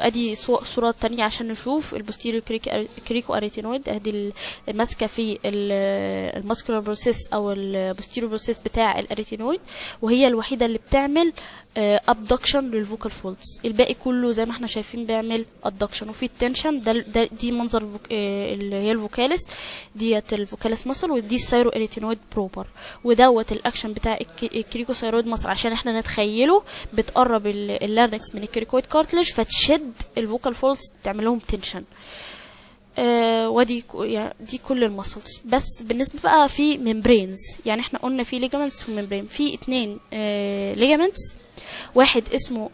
ادي صو- صورة تانية عشان نشوف البوستيريو كريكو اريتينويد ادي ال- ماسكة في الماسكولار بروسيس او البوستيريو بروسيس بتاع الاريتينويد وهي الوحيدة اللي بتعمل ابدكشن للفوكال فولدز الباقي كله زي ما احنا شايفين بيعمل ادكشن وفي التنشن ده, ده دي منظر الفوك... آه، اللي هي الفوكاليس ديت الفوكاليس مصل ودي السايرو اريتينويد بروبر ودوت الاكشن بتاع الك- الكريكوثايرويد مصل عشان احنا نتخيله بتقرب ال- اللارنكس من الكريكويد كارتلج فتشد الفوكال فولدز تعمل لهم تنشن آه ودي ك- يعني دي كل المسلز بس بالنسبه بقى في ممبرينز يعني احنا قلنا في ليجامنتس وممبرين في اتنين آه ليجامنتس واحد اسمه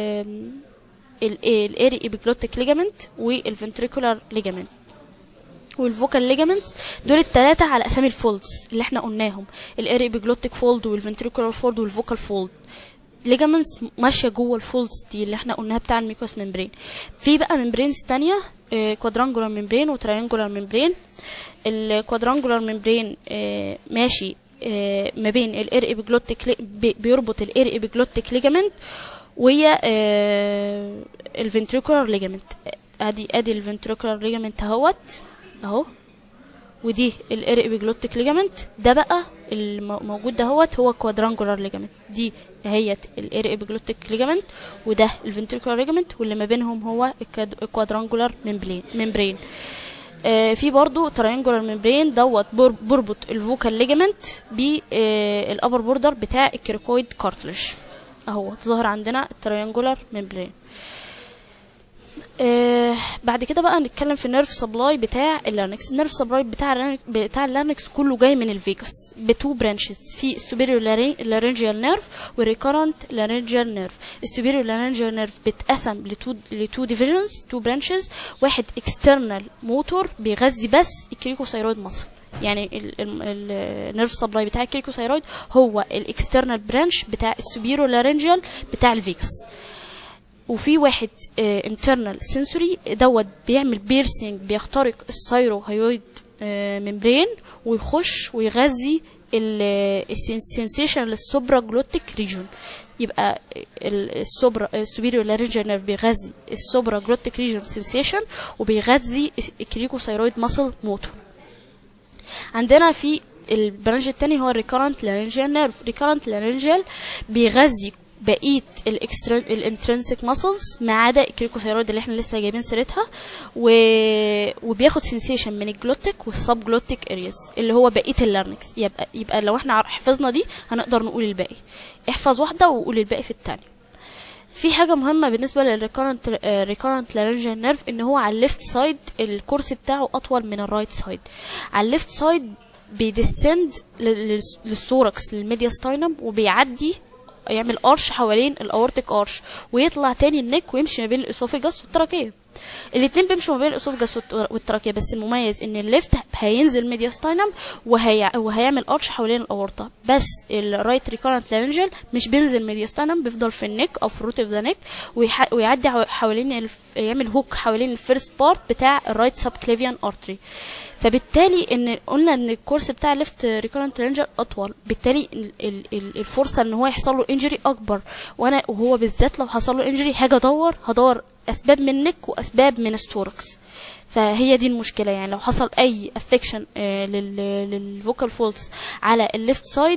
الاري ايبيجلوتيك ليجامنت والفنتريكولار ليجامنت والفوكال ليجامنتس دول التلاتة على اسامي الفولدز اللي احنا قلناهم الاري ايبيجلوتيك فولد والفنتريكولار فولد والفوكال فولد ليجامنتس ماشيه جوه الفولدز دي اللي احنا قلناها بتاع الميكوس ممبرين في بقى ممبرينز تانية كوادرانجولار ممبرين وتريانجولار ممبرين الكوادرانجولار ممبرين آه، ماشي آه، ما بين الاير ايبيجلوتيك بيربط الاير ايبيجلوتيك ليجامنت وهي الفنتريكولار ليجامنت ادي ادي الفنتريكولار ليجامنت اهوت اهو ودي الاير ايبيجلوتيك ليجامنت ده بقى الموجود دهوت هو كوادرانجولار ليجامنت دي هي الاير ايبيجلوتيك ليجامنت وده الفنتريكولار ليجامنت واللي ما بينهم هو الكوادرانجولار ممبرين ممبرين آه في برضو تريانجولار ممبرين دوت بر- بربط الفوكال ليجامنت بالابر بوردر بتاع الكريكويد كارتلج اهو ظاهر عندنا التريانجولار ممبرين آه بعد كده بقى نتكلم في النيرف سبلاي بتاع اللارنكس النيرف سبلاي بتاع اللارنكس بتاع اللارنكس كله جاي من الفيجاس بتو برانشز في السوبيريور لارنجيال نيرف والريكورنت لارنجيال نيرف السوبيريور لارنجيال نيرف بتقسم لتو لتو ديفيجنز تو برانشز واحد اكسترنال موتور بيغذي بس الكريكوثايرويد مصل يعني النيرف سبلاي بتاع الكريكوثايرويد هو الاكسترنال برانش بتاع السوبيريور لارنجيال بتاع الفيجاس وفي واحد انترنال سنسوري دوت بيعمل بيرسينج بيخترق السايرو هايويد ممبرين ويخش ويغذي السنسيشن للسوبرا جلوتيك ريجون يبقى ال- السوبرا السوبيريور لارنجال نيرف بيغذي السوبرا جلوتيك ريجون سنسيشن وبيغذي الكريكوثايرويد ماسل موتور عندنا في البرانش التاني هو الريكورنت لارنجال نيرف ريكورنت لارنجال بيغذي بقيه الانترنسيك ماسلز ما عدا الكريكوثايرويد اللي احنا لسه جايبين سيرتها و... وبياخد سنسيشن من الجلوتيك والسب جلوتيك ارياز اللي هو بقيه اللارنكس يبقى يبقى لو احنا حفظنا دي هنقدر نقول الباقي احفظ واحده وقول الباقي في التانية في حاجه مهمه بالنسبه للريكورنت ريكورنت لارنجال نيرف ان هو على الليفت سايد الكورس بتاعه اطول من الرايت سايد على الليفت سايد بيدسند للثوركس للميدياستاينم وبيعدي يعمل ارش حوالين الاورتيك ارش ويطلع تاني النك ويمشي ما بين الاسوفيجاس والتراكيه الاتنين بيمشوا ما بين الاسوفيجاس والت- والتراكيه بس المميز ان الليفت هينزل ميدياستاينم وهي... وهيعمل ارش حوالين الاورطه بس الرايت ريكورنت لارنجل مش بينزل ميدياستاينم بيفضل في النك او في الروت اوف ذا نيك ويح... ويعدي حو- حوالين الف... يعمل هوك حوالين الفيرست بارت بتاع الرايت سب كليفيان ارتري فبالتالي ان قلنا ان الكورس بتاع الليفت ريكورنت رينجر اطول بالتالي ال- ال- ال- الفرصه ان هو يحصل له انجري اكبر وانا وهو بالذات لو حصل له انجري هاجي ادور هدور اسباب من النك واسباب من الستوركس فهي دي المشكله يعني لو حصل اي افكشن للفوكال فولتس على الليفت سايد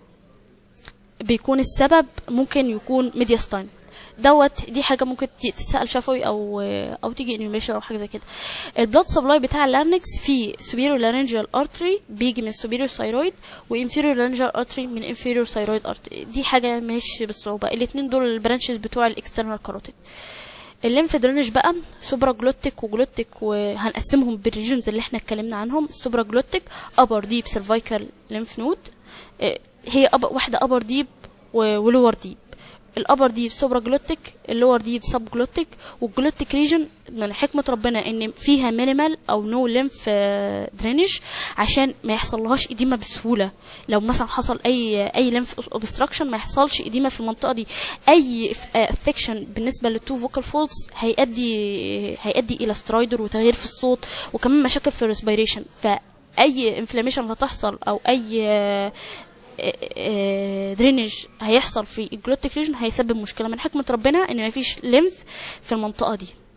بيكون السبب ممكن يكون ميدياستاين دوت دي حاجه ممكن ت- تتسال شفوي او او تيجي انيميشن او حاجه زي كده البلاد سبلاي بتاع اللارنكس في سوبيريور لارنجال ارتري بيجي من سوبيريور ثايرويد وانفيريور لارنجال ارتري من انفيريور ثايرويد ارتري دي حاجه مش بالصعوبه الاثنين دول البرانشز بتوع الاكسترنال كاروتيد الليمف درينج بقى سوبرا جلوتيك وجلوتيك وهنقسمهم بالريجنز اللي احنا اتكلمنا عنهم السوبرا جلوتيك ابر ديب سيرفايكال ليمف نود هي أب... واحده ابر ديب ولور ديب الابر ديب سوبرا جلوتيك اللور ديب سب جلوتيك والجلوتيك ريجن من حكمه ربنا ان فيها مينيمال او نو ليمف درينج عشان ما يحصلهاش اديمه بسهوله لو مثلا حصل اي اي ليمف اوبستراكشن ما يحصلش اديمه في المنطقه دي اي افكشن بالنسبه للتو فوكال فولدز هيؤدي هيؤدي الى سترايدر وتغيير في الصوت وكمان مشاكل في الريسبيريشن فاي انفلاميشن هتحصل او اي درينج هيحصل في الجلوتيك ريجن هيسبب مشكله من حكمه ربنا ان مفيش ليمف في المنطقه دي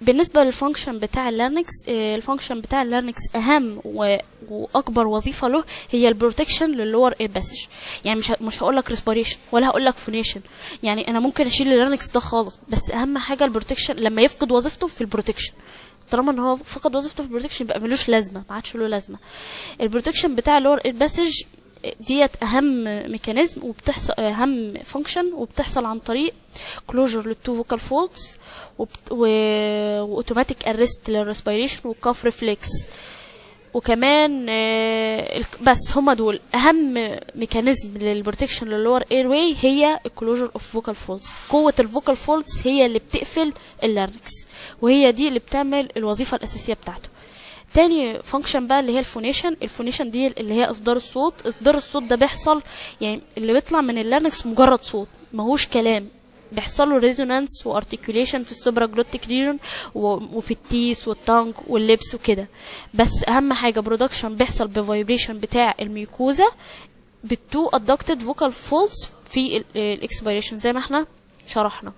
بالنسبه للفانكشن بتاع اللارنكس آه، الفانكشن بتاع اللارنكس اهم و... واكبر وظيفه له هي البروتكشن للور اير باسج يعني مش ه... مش هقول لك ريسبيريشن ولا هقول لك فونيشن يعني انا ممكن اشيل اللارنكس ده خالص بس اهم حاجه البروتكشن لما يفقد وظيفته في البروتكشن طالما ان هو فقد وظيفته في البروتكشن يبقى ملوش لازمه ما عادش له لازمه البروتكشن بتاع اللور اير باسج ديت اهم ميكانيزم وبتحصل اهم فانكشن وبتحصل عن طريق كلوجر للتو فوكال فولدز واوتوماتيك ارست للريسبيريشن والكاف ريفلكس وكمان آه، الك- بس هما دول اهم ميكانيزم للبروتكشن للور اير واي هي الكلوجر اوف فوكال فولدز قوه الفوكال فولدز هي اللي بتقفل اللارنكس وهي دي اللي بتعمل الوظيفه الاساسيه بتاعته تاني فانكشن بقى اللي هي الفونيشن الفونيشن دي اللي هي اصدار الصوت اصدار الصوت ده بيحصل يعني اللي بيطلع من اللارنكس مجرد صوت ماهوش كلام بيحصل له ريزونانس وارتيكوليشن في السوبرا جلوتيك ريجن وفي التيس والتانج واللبس وكده بس اهم حاجه برودكشن بيحصل بفايبريشن بتاع الميوكوزا بالتو ادكتد فوكال فولدز في الاكسبيريشن زي ما احنا شرحنا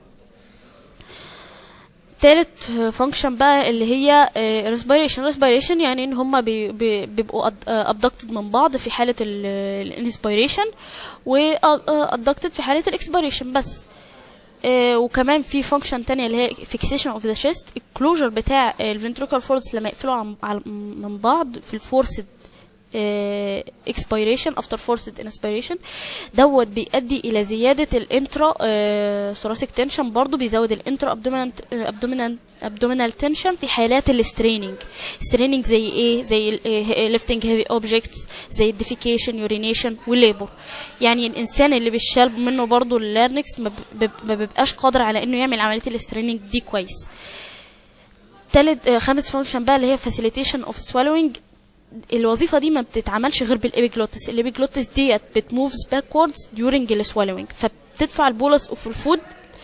تالت فانكشن بقى اللي هي ريسبيريشن ريسبيريشن يعني ان هما بي بي بيبقوا ابدكتد من بعض في حاله الانسبيريشن وادكتد في حاله الاكسبيريشن بس آه، وكمان في فانكشن تانية اللي هي فيكسيشن اوف ذا شيست الكلوجر بتاع الفنتريكال فولدز لما يقفلوا عن- عن- من بعض في الفورسد اكسبيريشن افتر فورسد انسبيريشن دوت بيؤدي الى زياده الانترا ثوراسيك تنشن برضو بيزود الانترا ابدومينال ابدومينال تنشن في حالات الستريننج ستريننج زي ايه زي ليفتنج هيفي اوبجكتس زي الديفيكيشن يورينيشن والليبر يعني الانسان اللي بيشال منه برضو اللارنكس ما ب- ما بيبقاش قادر على انه يعمل عمليه الستريننج دي كويس تالت آه، خامس فانكشن بقى اللي هي فاسيليتيشن اوف سوالوينج الوظيفه دي ما بتتعملش غير بالابيجلوتس الابيجلوتس ديت بتموفز باكوردز during السوالوينج فبتدفع البولس اوف الفود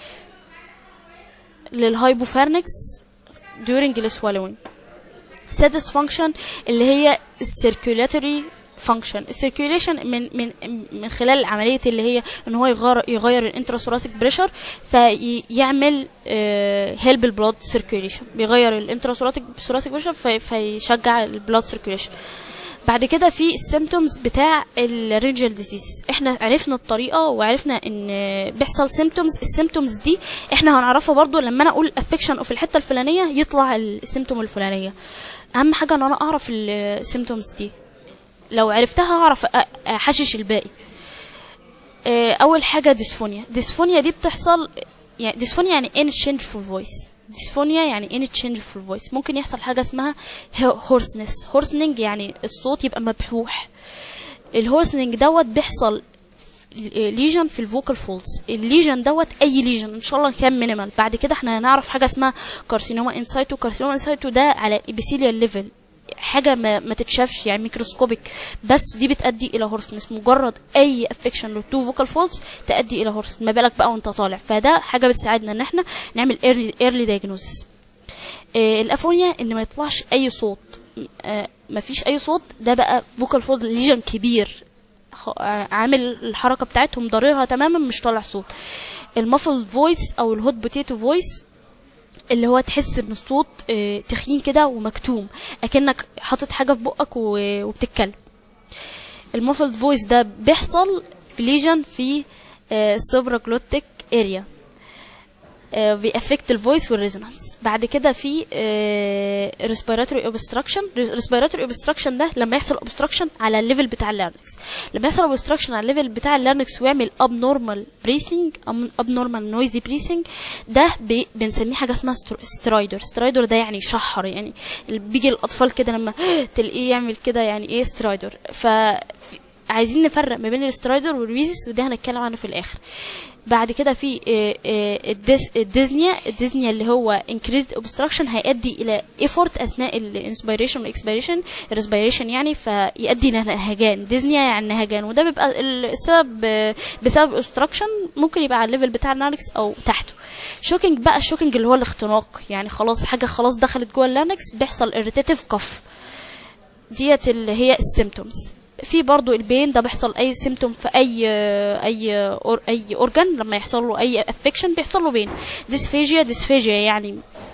للهايبوفارنكس during السوالوينج سادس فانكشن اللي هي السيركيولاتوري فانكشن السيركيوليشن من من من خلال عمليه اللي هي ان هو يغير يغير الانتراسوراسيك بريشر فيعمل هيلب البلاد سيركيوليشن بيغير الانتراسوراسيك بريشر فيشجع البلاد سيركيوليشن بعد كده في السيمتومز بتاع الرينجل ديزيز احنا عرفنا الطريقه وعرفنا ان بيحصل سيمتومز السيمتومز دي احنا هنعرفها برضو لما انا اقول افكشن اوف الحته الفلانيه يطلع السيمتوم الفلانيه اهم حاجه ان انا اعرف السيمتومز دي لو عرفتها هعرف أ- احشش الباقي آه، اول حاجه ديسفونيا ديسفونيا دي بتحصل يعني ديسفونيا يعني ان تشينج في الفويس ديسفونيا يعني ان تشينج في الفويس ممكن يحصل حاجه اسمها هورسنس هورسنينج يعني الصوت يبقى مبحوح الهورسنينج دوت بيحصل ليجن في الفوكال فولدز الليجن دوت اي ليجن ان شاء الله كان مينيمال بعد كده احنا هنعرف حاجه اسمها كارسينوما انسايتو كارسينوما انسايتو ده على الابيثيليال ليفل حاجه ما, ما تتشافش يعني ميكروسكوبيك بس دي بتؤدي الى هورسنس مجرد اي افكشن للتو فوكال فولدز تؤدي الى هورسنس ما بالك بقى وانت طالع فده حاجه بتساعدنا ان احنا نعمل ايرلي ايرلي دايجنوزس الافونيا ان ما يطلعش اي صوت آه ما فيش اي صوت ده بقى فوكال فولد ليجن كبير خ- آه، عامل الحركه بتاعتهم ضريرها تماما مش طالع صوت المفل فويس او الهوت بوتيتو فويس اللي هو تحس ان الصوت آه، تخين كده ومكتوم اكنك حاطط حاجه في بقك و- وبتتكلم المفلد فويس ده بيحصل في ليجن في السوبرا جلوتيك اريا بيأفكت الفويس والريزونانس بعد كده في ريسبيراتوري اوبستراكشن ريسبيراتوري اوبستراكشن ده لما يحصل اوبستراكشن على الليفل بتاع اللارنكس لما يحصل اوبستراكشن على الليفل بتاع اللارنكس ويعمل اب نورمال بريسنج اب نورمال نويزي بريسنج ده بي- بنسميه حاجه اسمها سترايدر سترايدر ده يعني شحر يعني اللي بيجي الاطفال كده لما تلاقيه يعمل كده يعني ايه سترايدر ف عايزين نفرق ما بين السترايدر والويزس وده هنتكلم عنه في الاخر بعد كده في آه، آه، الديز الديزنيا الديزنيا اللي هو increased obstruction هيؤدي الى effort اثناء الانسبيريشن والاكسبيريشن الريسبيريشن يعني فيؤدي الى نهجان ديزنيا يعني نهجان وده بيبقى السبب آه، بسبب obstruction ممكن يبقى على الليفل بتاع اللارنكس او تحته شوكينج بقى الشوكينج اللي هو الاختناق يعني خلاص حاجه خلاص دخلت جوه اللارنكس بيحصل irritative cough ديت اللي هي السيمتومز في برضو البين ده بيحصل اي سيمتوم في اي اي أور اي اورجان لما يحصل له اي افكشن بيحصل له بين ديسفيجيا ديسفيجيا يعني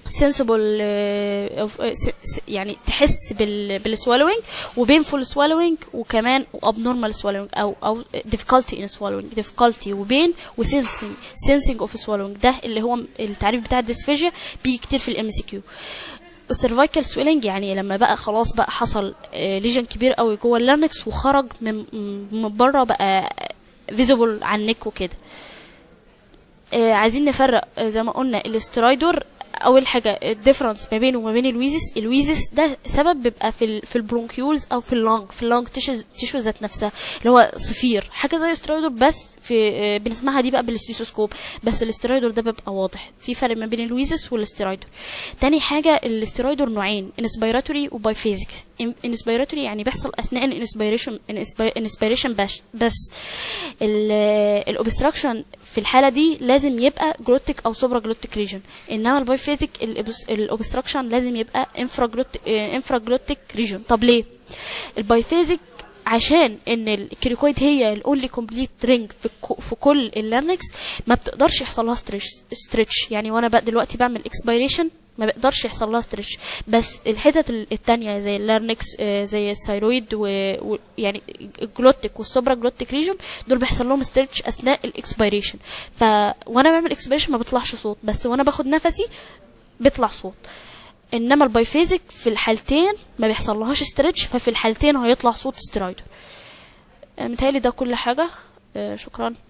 sensible uh, of, uh, s- س- يعني تحس بال بالسوالوينج وبينفول سوالوينج وكمان abnormal swallowing او او difficulty in swallowing difficulty وبين وسنسنج sensing of swallowing ده اللي هو التعريف بتاع الديسفيجيا بيجي كتير في الام سي كيو السيرفايكال سويلنج يعني لما بقى خلاص بقى حصل ليجن كبير قوي جوه اللارنكس وخرج من من بره بقى فيزيبل على النك وكده آه، عايزين نفرق آه، زي ما قلنا الاسترايدور اول حاجه الديفرنس ما بينه وما بين الويزس الويزس ده سبب بيبقى في ال في البرونكيولز او في اللونج في اللونج تيشو تيشو ذات نفسها اللي هو صفير حاجه زي الاسترايدور بس في آه، بنسمعها دي بقى بالاستيثوسكوب بس الاسترايدور ده بيبقى واضح في فرق ما بين الويزس والاسترايدور تاني حاجه الاسترايدور نوعين انسبيراتوري وبايفيزيك انسبيراتوري يعني بيحصل اثناء الانسبيريشن انسبيريشن بس بس الاوبستراكشن في الحاله دي لازم يبقى جلوتيك او سوبرا جلوتيك ريجن انما البايفيزيك الاوبستراكشن لازم يبقى انفرا انفرا جلوتيك ريجن طب ليه البايفيزيك عشان ان الكريكويد هي الاونلي كومبليت رينج في الكو- في كل اللارنكس ما بتقدرش يحصل لها ستريتش يعني وانا بقى دلوقتي بعمل اكسبيريشن ما بيقدرش يحصل لها ستريتش بس الحتت ال- التانية زي اللارنكس آه، زي الثايرويد ويعني الجلوتيك والسوبرا جلوتيك ريجون دول بيحصل لهم ستريتش اثناء الاكسبيريشن ف وانا بعمل اكسبيريشن ما بيطلعش صوت بس وانا باخد نفسي بيطلع صوت انما البايفيزيك في الحالتين ما بيحصلهاش ستريتش ففي الحالتين هيطلع صوت سترايدر آه، متهيألي ده كل حاجة آه، شكرا